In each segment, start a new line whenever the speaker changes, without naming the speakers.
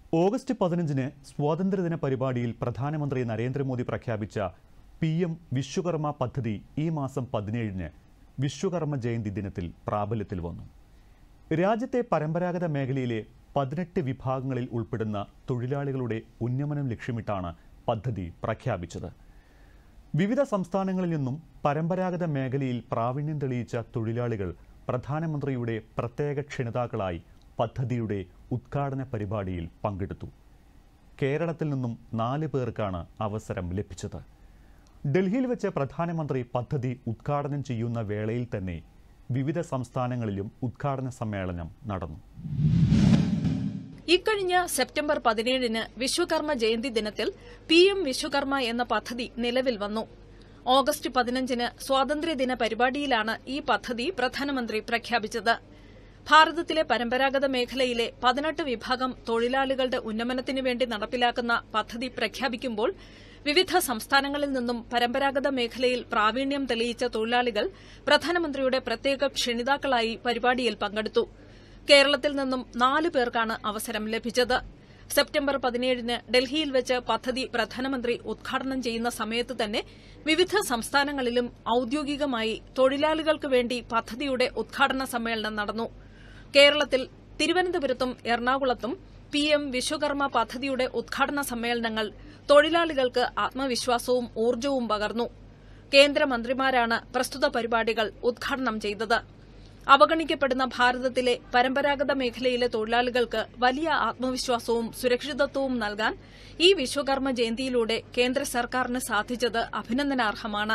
August പതിനഞ്ചിന് സ്വാതന്ത്ര്യദിന പരിപാടിയിൽ പ്രധാനമന്ത്രി നരേന്ദ്രമോദി പ്രഖ്യാപിച്ച പി എം വിശ്വകർമ്മ പദ്ധതി ഈ മാസം പതിനേഴിന് വിശ്വകർമ്മ ജയന്തി ദിനത്തിൽ പ്രാബല്യത്തിൽ വന്നു രാജ്യത്തെ പരമ്പരാഗത മേഖലയിലെ പതിനെട്ട് വിഭാഗങ്ങളിൽ ഉൾപ്പെടുന്ന തൊഴിലാളികളുടെ ഉന്നമനം ലക്ഷ്യമിട്ടാണ് പദ്ധതി പ്രഖ്യാപിച്ചത് വിവിധ സംസ്ഥാനങ്ങളിൽ നിന്നും പരമ്പരാഗത മേഖലയിൽ പ്രാവീണ്യം തെളിയിച്ച തൊഴിലാളികൾ പ്രധാനമന്ത്രിയുടെ പ്രത്യേക ക്ഷണിതാക്കളായി പദ്ധതിയുടെ ഉദ്ഘാടന പരിപാടിയിൽ പങ്കെടുത്തു കേരളത്തിൽ നിന്നും നാല് പേർക്കാണ് അവസരം ലഭിച്ചത് ഡൽഹിയിൽ വെച്ച് പ്രധാനമന്ത്രി പദ്ധതി ഉദ്ഘാടനം ചെയ്യുന്ന വേളയിൽ തന്നെ വിവിധ സംസ്ഥാനങ്ങളിലും ഉദ്ഘാടന സമ്മേളനം നടന്നു
ഇക്കഴിഞ്ഞ സെപ്റ്റംബർ പതിനേഴിന് വിശ്വകർമ്മ ജയന്തി ദിനത്തിൽ പി എം വിശ്വകർമ്മ എന്ന പദ്ധതി നിലവിൽ വന്നു ഓഗസ്റ്റ് പതിനഞ്ചിന് സ്വാതന്ത്ര്യദിന പരിപാടിയിലാണ് ഈ പദ്ധതി പ്രധാനമന്ത്രി പ്രഖ്യാപിച്ചത് ഭാരതത്തിലെ പരമ്പരാഗത മേഖലയിലെ പതിനെട്ട് വിഭാഗം തൊഴിലാളികളുടെ ഉന്നമനത്തിനു വേണ്ടി നടപ്പിലാക്കുന്ന പദ്ധതി പ്രഖ്യാപിക്കുമ്പോൾ വിവിധ സംസ്ഥാനങ്ങളിൽ നിന്നും പരമ്പരാഗത മേഖലയിൽ പ്രാവീണ്യം തെളിയിച്ച തൊഴിലാളികൾ പ്രധാനമന്ത്രിയുടെ പ്രത്യേക ക്ഷണിതാക്കളായി പരിപാടിയിൽ പങ്കെടുത്തു കേരളത്തിൽ നിന്നും നാല് പേർക്കാണ് അവസരം ലഭിച്ചത് സെപ്റ്റംബർ പതിനേഴിന് ഡൽഹിയിൽ വെച്ച് പദ്ധതി പ്രധാനമന്ത്രി ഉദ്ഘാടനം ചെയ്യുന്ന സമയത്ത് തന്നെ വിവിധ സംസ്ഥാനങ്ങളിലും ഔദ്യോഗികമായി തൊഴിലാളികൾക്ക് വേണ്ടി പദ്ധതിയുടെ ഉദ്ഘാടന സമ്മേളനം നടന്നു കേരളത്തിൽ തിരുവനന്തപുരത്തും എറണാകുളത്തും പി എം വിശ്വകർമ്മ പദ്ധതിയുടെ ഉദ്ഘാടന സമ്മേളനങ്ങൾ തൊഴിലാളികൾക്ക് ആത്മവിശ്വാസവും ഊർജ്ജവും പകർന്നു കേന്ദ്രമന്ത്രിമാരാണ് പ്രസ്തുത പരിപാടികൾ ഉദ്ഘാടനം ചെയ്തത് അവഗണിക്കപ്പെടുന്ന ഭാരതത്തിലെ പരമ്പരാഗത മേഖലയിലെ തൊഴിലാളികൾക്ക് വലിയ ആത്മവിശ്വാസവും സുരക്ഷിതത്വവും നൽകാൻ ഈ വിശ്വകർമ്മ ജയന്തിയിലൂടെ കേന്ദ്ര സർക്കാരിന് സാധിച്ചത് അഭിനന്ദനാർഹമാണ്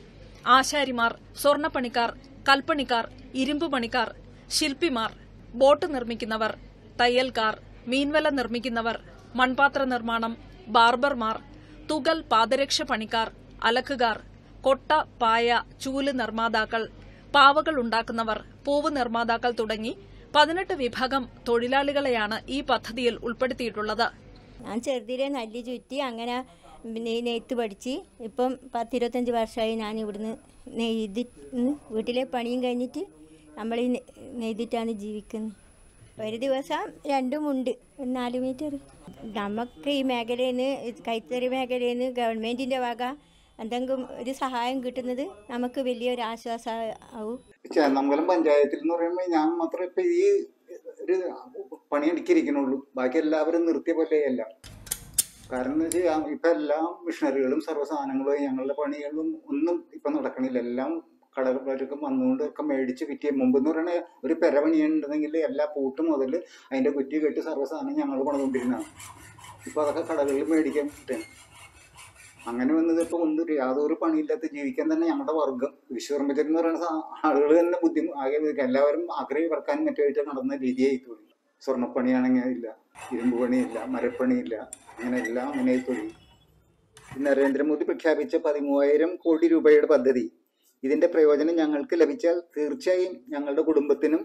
ആശാരിമാർ സ്വർണ്ണപ്പണിക്കാർ കൽപ്പണിക്കാർ ഇരുമ്പ് പണിക്കാർ ശില്പിമാർ ബോട്ട് നിർമ്മിക്കുന്നവർ തയ്യൽക്കാർ മീൻവല നിർമ്മിക്കുന്നവർ മൺപാത്ര നിർമ്മാണം ബാർബർമാർ തുകൽ പാദരക്ഷ പണിക്കാർ അലക്കുകാർ കൊട്ട പായ ചൂല് നിർമ്മാതാക്കൾ പാവകൾ ഉണ്ടാക്കുന്നവർ പൂവ് നിർമ്മാതാക്കൾ തുടങ്ങി പതിനെട്ട് വിഭാഗം തൊഴിലാളികളെയാണ് ഈ പദ്ധതിയിൽ ഉൾപ്പെടുത്തിയിട്ടുള്ളത്
ഞാൻ ചെറുതിലെ നല്ല ചുറ്റി അങ്ങനെ നെ- നെയ്ത്ത് പഠിച്ച് ഇപ്പം പത്തിരുപത്തഞ്ച് വർഷമായി ഞാൻ ഇവിടുന്ന് നെയ്ത് വീട്ടിലെ പണിയും കഴിഞ്ഞിട്ട് നമ്മൾ ഈ നെ- നെയ്തിട്ടാണ് ജീവിക്കുന്നത് ഒരു ദിവസം രണ്ടുമുണ്ട് നാല് മീറ്റർ നമുക്ക് ഈ മേഖലയിൽ നിന്ന് കൈത്തറി മേഖലയിൽ നിന്ന് ഗവൺമെൻറ്റിൻ്റെ വക എന്തെങ്കിലും ഒരു സഹായം കിട്ടുന്നത് നമുക്ക് വലിയൊരു ആശ്വാസം ആവും
ചേന്നമ്പലം പഞ്ചായത്തിൽ എന്ന് പറയുമ്പോൾ ഞാൻ മാത്രമേ ഇപ്പൊ ഈ ഒരു പണിയെടുക്കിയിരിക്കണുള്ളൂ ബാക്കി എല്ലാവരും നിർത്തിയ പോലെയല്ല കാരണം എന്ന് വെച്ചാൽ ഇപ്പൊ എല്ലാ മിഷനറികളും സർവ്വസാധനങ്ങളും ഞങ്ങളുടെ പണികളും ഒന്നും ഇപ്പൊ നടക്കണില്ല എല്ലാം കടകളൊക്കെ വന്നുകൊണ്ട് ഒക്കെ മേടിച്ച് കിട്ടിയ മുമ്പ് എന്ന് പറയുന്നത് ഒരു പെര പണിയുണ്ടെങ്കിൽ എല്ലാ പൂട്ട് മുതൽ അതിന്റെ കുറ്റി കെട്ടി സർവ്വസാധനം ഞങ്ങൾ പണിതുകൊണ്ടിരുന്നതാണ് ഇപ്പൊ അതൊക്കെ കടകളിൽ മേടിക്കാൻ കിട്ടുകയാണ് അങ്ങനെ വന്നത് ഇപ്പൊ ഒന്നും യാതൊരു പണിയില്ലാത്ത ജീവിക്കാൻ തന്നെ ഞങ്ങളുടെ വർഗം വിശ്വകർമ്മചരി എന്ന് പറയുന്ന ആളുകൾ തന്നെ ബുദ്ധിമു ആകെ എല്ലാവരും ആഗ്രഹി പറക്കാൻ മറ്റുമായിട്ട് നടന്ന രീതിയായി തൊഴിൽ സ്വർണ്ണപ്പണിയാണെങ്കിൽ ഇല്ല ഇരുമ്പ് പണിയില്ല മരപ്പണിയില്ല അങ്ങനെ എല്ലാം അങ്ങനെ തൊഴിൽ നരേന്ദ്രമോദി പ്രഖ്യാപിച്ച പതിമൂവായിരം കോടി രൂപയുടെ പദ്ധതി ഇതിന്റെ പ്രയോജനം ഞങ്ങൾക്ക് ലഭിച്ചാൽ തീർച്ചയായും ഞങ്ങളുടെ കുടുംബത്തിനും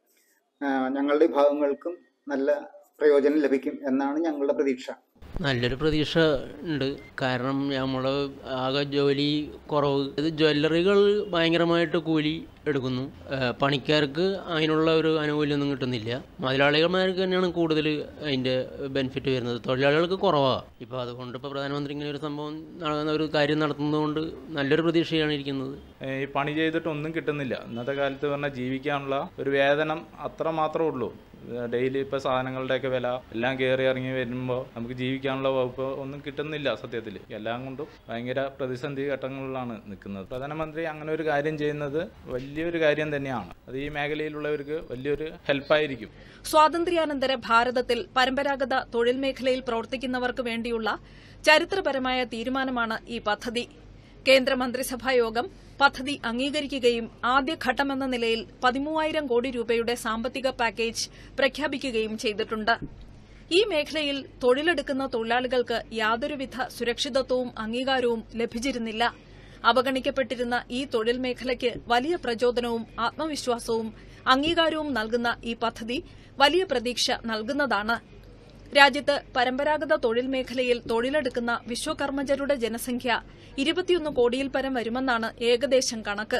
ആ, ഞങ്ങളുടെ വിഭാഗങ്ങൾക്കും നല്ല പ്രയോജനം ലഭിക്കും എന്നാണ് ഞങ്ങളുടെ പ്രതീക്ഷ
നല്ലൊരു പ്രതീക്ഷ ഉണ്ട് കാരണം നമ്മൾ ആകെ ജോലി കുറവ് ഇത് ജ്വല്ലറികൾ ഭയങ്കരമായിട്ട് കൂലി എടുക്കുന്നു ഏഹ് പണിക്കാർക്ക് അതിനുള്ള ഒരു ആനുകൂല്യമൊന്നും കിട്ടുന്നില്ല മുതലാളികന്മാർക്ക് തന്നെയാണ് കൂടുതൽ അതിൻ്റെ ബെനിഫിറ്റ് വരുന്നത് തൊഴിലാളികൾക്ക് കുറവാണ് ഇപ്പോൾ അതുകൊണ്ട് ഇപ്പോൾ പ്രധാനമന്ത്രി ഇങ്ങനെ ഒരു സംഭവം നടന്ന ഒരു കാര്യം നടത്തുന്നതുകൊണ്ട് നല്ലൊരു പ്രതീക്ഷയാണ് ഇരിക്കുന്നത്
ഈ പണി ചെയ്തിട്ട് ഒന്നും കിട്ടുന്നില്ല ഇന്നത്തെ കാലത്ത് പറഞ്ഞാൽ ജീവിക്കാനുള്ള ഒരു വേതനം അത്ര മാത്രമേ ഉള്ളൂ ഡെയിലി ഇപ്പോൾ സാധനങ്ങളുടെയൊക്കെ വില എല്ലാം കയറി ഇറങ്ങി വരുമ്പോൾ നമുക്ക് ജീവിക്കാനുള്ള വകുപ്പ് ഒന്നും കിട്ടുന്നില്ല സത്യത്തിൽ എല്ലാം കൊണ്ടും ഭയങ്കര പ്രതിസന്ധി ഘട്ടങ്ങളിലാണ് നിൽക്കുന്നത് പ്രധാനമന്ത്രി അങ്ങനെ ഒരു കാര്യം ചെയ്യുന്നത് വലിയൊരു കാര്യം തന്നെയാണ് അത് ഈ മേഖലയിലുള്ളവർക്ക് വലിയൊരു ഹെൽപ്പായിരിക്കും
സ്വാതന്ത്ര്യാനന്തര ഭാരതത്തിൽ പരമ്പരാഗത തൊഴിൽ മേഖലയിൽ പ്രവർത്തിക്കുന്നവർക്ക് വേണ്ടിയുള്ള ചരിത്രപരമായ തീരുമാനമാണ് ഈ പദ്ധതി കേന്ദ്രമന്ത്രിസഭാ യോഗം പദ്ധതി അംഗീകരിക്കുകയും ആദ്യഘട്ടമെന്ന നിലയിൽ പതിമൂവായിരം കോടി രൂപയുടെ സാമ്പത്തിക പാക്കേജ് പ്രഖ്യാപിക്കുകയും ചെയ്തിട്ടുണ്ട് ഈ മേഖലയിൽ തൊഴിലെടുക്കുന്ന തൊഴിലാളികൾക്ക് യാതൊരുവിധ സുരക്ഷിതത്വവും അംഗീകാരവും ലഭിച്ചിരുന്നില്ല അവഗണിക്കപ്പെട്ടിരുന്ന ഈ തൊഴിൽ മേഖലയ്ക്ക് വലിയ പ്രചോദനവും ആത്മവിശ്വാസവും അംഗീകാരവും നൽകുന്ന ഈ പദ്ധതി വലിയ പ്രതീക്ഷ നൽകുന്നതാണ് രാജ്യത്ത് പരമ്പരാഗത തൊഴിൽ മേഖലയിൽ തൊഴിലെടുക്കുന്ന വിശ്വകർമ്മജരുടെ ജനസംഖ്യ ഇരുപത്തിയൊന്ന് കോടിയിൽ പരം വരുമെന്നാണ് ഏകദേശം കണക്ക്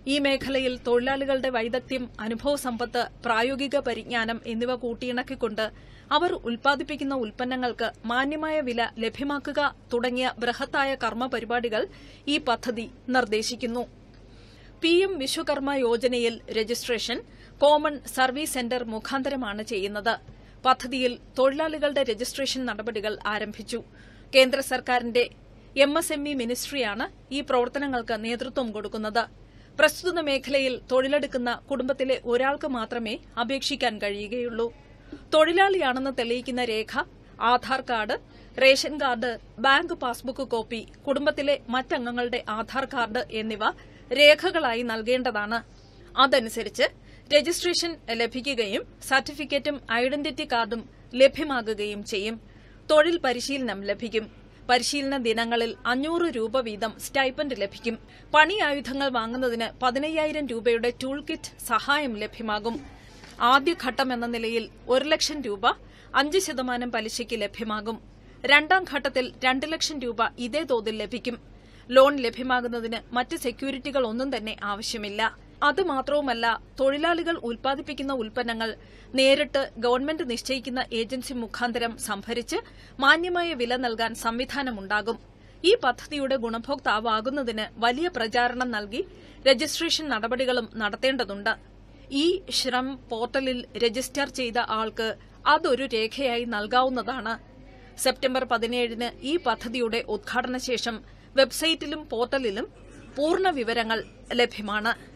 ഈ മേഖലയിൽ തൊഴിലാളികളുടെ വൈദഗ്ധ്യം അനുഭവസമ്പത്ത് പ്രായോഗിക പരിജ്ഞാനം എന്നിവ കൂട്ടിയിണക്കിക്കൊണ്ട് അവർ ഉൽപ്പാദിപ്പിക്കുന്ന ഉൽപ്പന്നങ്ങൾക്ക് മാന്യമായ വില ലഭ്യമാക്കുക തുടങ്ങിയ ബൃഹത്തായ കർമ്മ പരിപാടികൾ ഈ പദ്ധതി നിർദ്ദേശിക്കുന്നു പി എം വിശ്വകർമ്മ യോജനയിൽ രജിസ്ട്രേഷൻ കോമൺ സർവീസ് സെന്റർ മുഖാന്തരമാണ് ചെയ്യുന്നത് പദ്ധതിയിൽ തൊഴിലാളികളുടെ രജിസ്ട്രേഷൻ നടപടികൾ ആരംഭിച്ചു കേന്ദ്ര സർക്കാരിന്റെ എം എസ് എം ഇ മിനിസ്ട്രിയാണ് ഈ പ്രവർത്തനങ്ങൾക്ക് നേതൃത്വം കൊടുക്കുന്നത് പ്രസ്തുത മേഖലയിൽ തൊഴിലെടുക്കുന്ന കുടുംബത്തിലെ ഒരാൾക്ക് മാത്രമേ അപേക്ഷിക്കാൻ കഴിയുകയുള്ളൂ തൊഴിലാളിയാണെന്ന് തെളിയിക്കുന്ന രേഖ Aadhaar card ration card bank passbook copy കുടുംബത്തിലെ മറ്റംഗങ്ങളുടെ ആധാർ കാർഡ് എന്നിവ രേഖകളായി നൽകേണ്ടതാണ് അതനുസരിച്ച് രജിസ്ട്രേഷൻ ലഭിക്കുകയും സർട്ടിഫിക്കറ്റും ഐഡന്റിറ്റി കാർഡും ലഭ്യമാകുകയും ചെയ്യും തൊഴിൽ പരിശീലനം ലഭിക്കും പരിശീലന ദിനങ്ങളിൽ അഞ്ഞൂറ് രൂപ വീതം സ്റ്റൈപ്പൻഡ് ലഭിക്കും പണി ആയുധങ്ങൾ വാങ്ങുന്നതിന് പതിനയ്യായിരം രൂപയുടെ ടൂൾ കിറ്റ് സഹായം ലഭ്യമാകും ആദ്യഘട്ടം എന്ന നിലയിൽ ഒരു ലക്ഷം രൂപ അഞ്ച് ശതമാനം പലിശയ്ക്ക് ലഭ്യമാകും രണ്ടാം ഘട്ടത്തിൽ രണ്ട് ലക്ഷം രൂപ ഇതേ തോതിൽ ലഭിക്കും ലോൺ ലഭ്യമാകുന്നതിന് മറ്റ് സെക്യൂരിറ്റികൾ ഒന്നും തന്നെ ആവശ്യമില്ല അതുമാത്രവുമല്ല തൊഴിലാളികൾ ഉൽപ്പാദിപ്പിക്കുന്ന ഉൽപ്പന്നങ്ങൾ നേരിട്ട് ഗവൺമെന്റ് നിശ്ചയിക്കുന്ന ഏജൻസി മുഖാന്തരം സംഭരിച്ച് മാന്യമായ വില നൽകാൻ സംവിധാനമുണ്ടാകും ഈ പദ്ധതിയുടെ ഗുണഭോക്താവാകുന്നതിന് വലിയ പ്രചാരണം നൽകി രജിസ്ട്രേഷൻ നടപടികളും നടത്തേണ്ടതുണ്ട് ഈ ശ്രം പോർട്ടലിൽ രജിസ്റ്റർ ചെയ്ത ആൾക്ക് അതൊരു രേഖയായി നൽകാവുന്നതാണ് സെപ്റ്റംബർ പതിനേഴിന് ഈ പദ്ധതിയുടെ ഉദ്ഘാടന ശേഷം വെബ്സൈറ്റിലും പോർട്ടലിലും പൂർണ്ണ വിവരങ്ങൾ ലഭ്യമാണ്